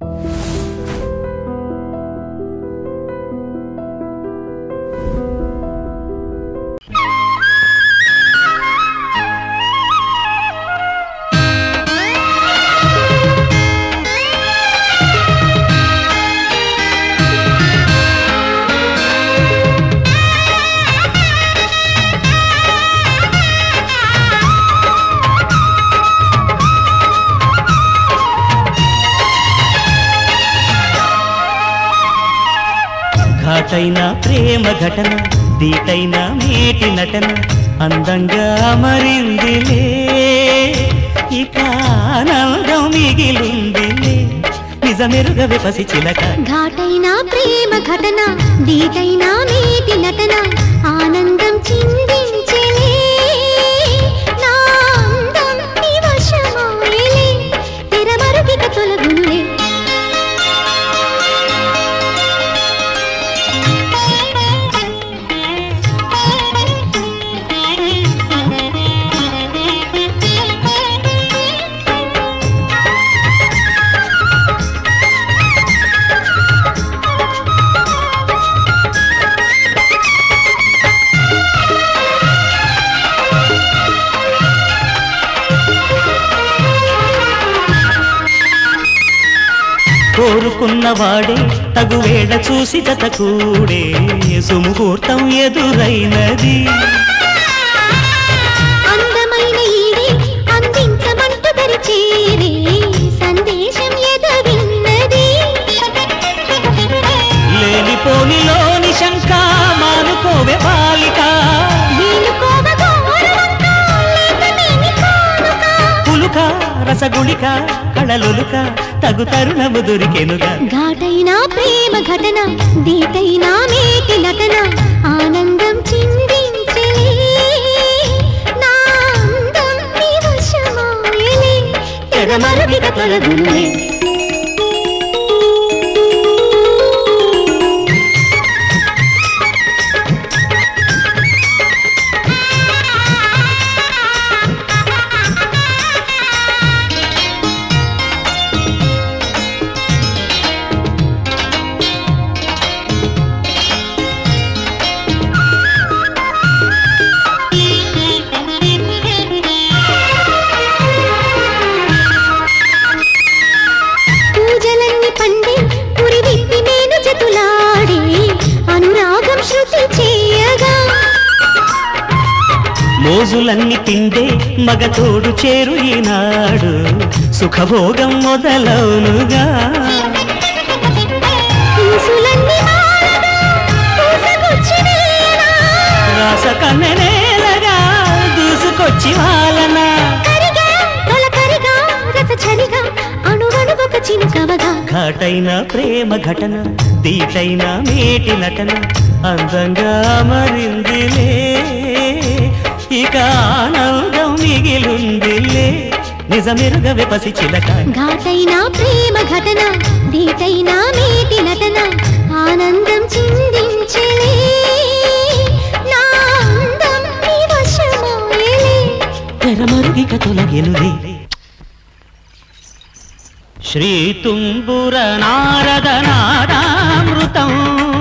ఘాటైన ప్రేమ ఘటన దీటైన మేటి నటన అందంగా మరిందిలే ఇక ఆనందం మిగిలిందిలే నిజమెరుగవే పసి చిలక ఘాటైన ప్రేమ ఘటన దీటైన నీటి నటన ఆనందం చిందించెలే నా అందం నీ వశమాయలే తెరమరుగిక తొలగునులే కోరుకున్నవాడే తగు వేళ చూసి జత కూడే సుముహూర్తం ఎదురైనది అందమైన ఈడే అందించమంటూ దరి చేరే సందేశం ఎదవిన్నది లేనిపోనిలోని శంక మానుకోవే బాలిక వీలుకోవ గౌరవంక, లేకనేమి కానుక. పులుక రసగుళిక కళలులుక తగు తరుణము దొరికెనుగా ఘాటైన ప్రేమ ఘటన దీటైన మేటి నటన ఆనందం చిందించలే నా అందం నీ వశమాయలే తెగమరుగిక తొలగునులే పూజలన్నీ పండి పురి విప్పి నేను జతులాడి అనురాగం శృతి చేయగా మోజులన్నీ తిండే మగ తోడు చేరు ఈనాడు సుఖభోగం మొదలవునుగా పూసులన్నీ మారగా పూసగుచ్చినేలా రాస కన్నెనేలగా దూసుకొచ్చి వాలనా కరిగా తొలకరిగా రస చలిగా అణువణువొక చినుకవగా ఘాటైన ప్రేమ ఘటన దీటైన మేటి నటన అందంగా మరిందిలే ఇక ఆనందం మిగిలుందిలే నిజమెరుగవే పసి చిలక ఘాటైన ప్రేమ ఘటన దీటైన మేటి నటన ఆనందం చిందించలే నా అందం నీ వశమాయలే తెరమరుగిక తొలగెనులే శ్రీ తుంబుర నారద నారామృతం